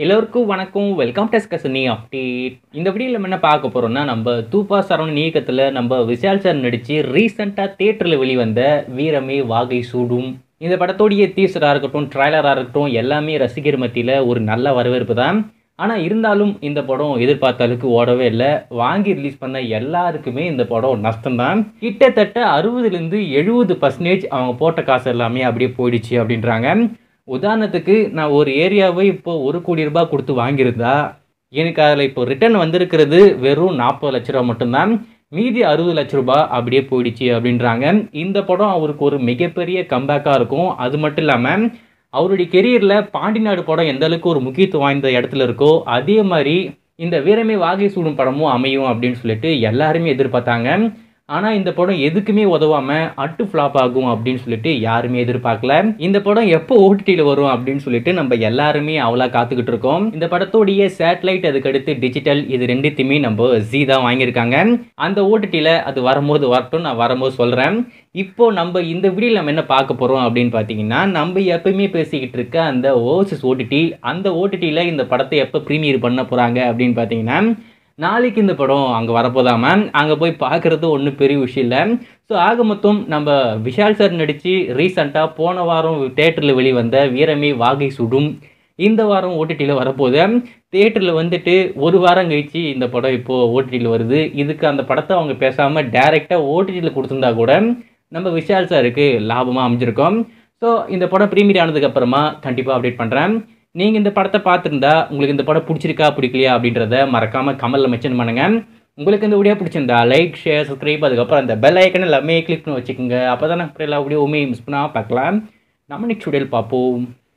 எல்லோருக்கும் வணக்கம் welcome டெஸ்கசனி update இந்த வீடியோவில் நம்ம என்ன பார்க்க போகிறோம்னா நம்ம தூப்பா சரவணன் இயக்கத்தில் நம்ம விஷால் சார் நடித்து ரீசெண்டாக தேட்டரில் வெளிவந்த வீரமே வாகை சூடும் இந்த படத்தோடைய டீசராக இருக்கட்டும் ட்ரைலராக இருக்கட்டும் எல்லாமே ரசிகர் மத்தியில் ஒரு நல்ல வரவேற்பு தான் ஆனால் இருந்தாலும் இந்த படம் எதிர்பார்த்த அளவுக்கு ஓடவே இல்லை வாங்கி ரிலீஸ் பண்ண எல்லாருக்குமே இந்த படம் நஷ்டம்தான் கிட்டத்தட்ட அறுபதுலேருந்து எழுபது பர்சன்டேஜ் அவங்க போட்ட காசு எல்லாமே அப்படியே போயிடுச்சு அப்படின்றாங்க உதாரணத்துக்கு நான் ஒரு ஏரியாவை இப்போ ஒரு கோடி ரூபாய் கொடுத்து வாங்கியிருந்தா எனக்கு அதில் இப்போ ரிட்டர்ன் வந்திருக்கிறது வெறும் நாற்பது லட்ச ரூபா மட்டும்தான் மீதி அறுபது லட்ச ரூபாய் அப்படியே போயிடுச்சு அப்படின்றாங்க இந்த படம் அவருக்கு ஒரு மிகப்பெரிய கம்பேக்காக இருக்கும் அது மட்டும் இல்லாமல் அவருடைய கெரியரில் பாண்டிநாடு படம் எந்த அளவுக்கு ஒரு முக்கியத்துவம் வாய்ந்த இடத்துல இருக்கோ அதே மாதிரி இந்த வீரமே வாகை சூடும் படமும் அமையும் அப்படின்னு சொல்லிட்டு எல்லாருமே எதிர்பார்த்தாங்க ஆனால் இந்த படம் எதுக்குமே உதவாமல் அட்டு ஃப்ளாப் ஆகும் அப்படின்னு சொல்லிட்டு யாருமே எதிர்பார்க்கல இந்த படம் எப்போ ஓடிடியில் வரும் அப்படின்னு சொல்லிட்டு நம்ம எல்லாருமே அவ்வளோ காத்துக்கிட்டு இருக்கோம் இந்த படத்தோடைய சேட்டலைட் அதுக்கடுத்து டிஜிட்டல் இது ரெண்டுத்தையுமே நம்ம ஜி தான் வாங்கியிருக்காங்க அந்த ஓடிடியில் அது வரும்போது வரட்டும் நான் வரும்போது சொல்கிறேன் இப்போ நம்ம இந்த வீடியோவில் நம்ம என்ன பார்க்க போகிறோம் அப்படின்னு பார்த்தீங்கன்னா நம்ம எப்பயுமே பேசிக்கிட்டு இருக்க அந்த ஓவர்சஸ் ஓடிடி அந்த ஓடிடியில் இந்த படத்தை எப்போ ப்ரீமியர் பண்ண போகிறாங்க அப்படின்னு பார்த்தீங்கன்னா நாளைக்கு இந்த படம் அங்கே வரப்போதாம அங்கே போய் பார்க்குறது ஒன்றும் பெரிய விஷயம் இல்லை ஸோ ஆக மொத்தம் நம்ம விஷால் சார் நடித்து ரீசண்டாக போன வாரம் தேட்டரில் வெளிவந்த வீரமே வாகை சுடும் இந்த வாரம் ஓடிடியில் வரப்போகுது தேட்டரில் வந்துட்டு ஒரு வாரம் கழித்து இந்த படம் இப்போது ஓடிடியில் வருது இதுக்கு அந்த படத்தை அவங்க பேசாமல் டைரெக்டாக ஓடிடியில் கொடுத்துருந்தா கூட நம்ம விஷால் சாருக்கு லாபமாக அமைஞ்சிருக்கோம் ஸோ இந்த படம் ப்ரீமியர் ஆனதுக்கப்புறமா கண்டிப்பாக அப்டேட் பண்ணுறேன் நீங்கள் இந்த படத்தை பார்த்துருந்தா உங்களுக்கு இந்த படம் பிடிச்சிருக்கா பிடிக்கலையா அப்படின்றத மறக்காமல் கமலில் மென்ஷன் பண்ணுங்கள் உங்களுக்கு இந்த வீடியோ பிடிச்சிருந்தா லைக் ஷேர் சப்ஸ்கிரைப் அதுக்கப்புறம் அந்த பெல் ஐக்கன் எல்லாமே கிளிக் பண்ணி வச்சுக்கோங்க அப்போ தான் நான் எல்லா வீடியோவுமே மிஸ் பண்ணாமல் பார்க்கலாம் நம்ம நெக்ஸ்ட் வீடியோவில் பார்ப்போம்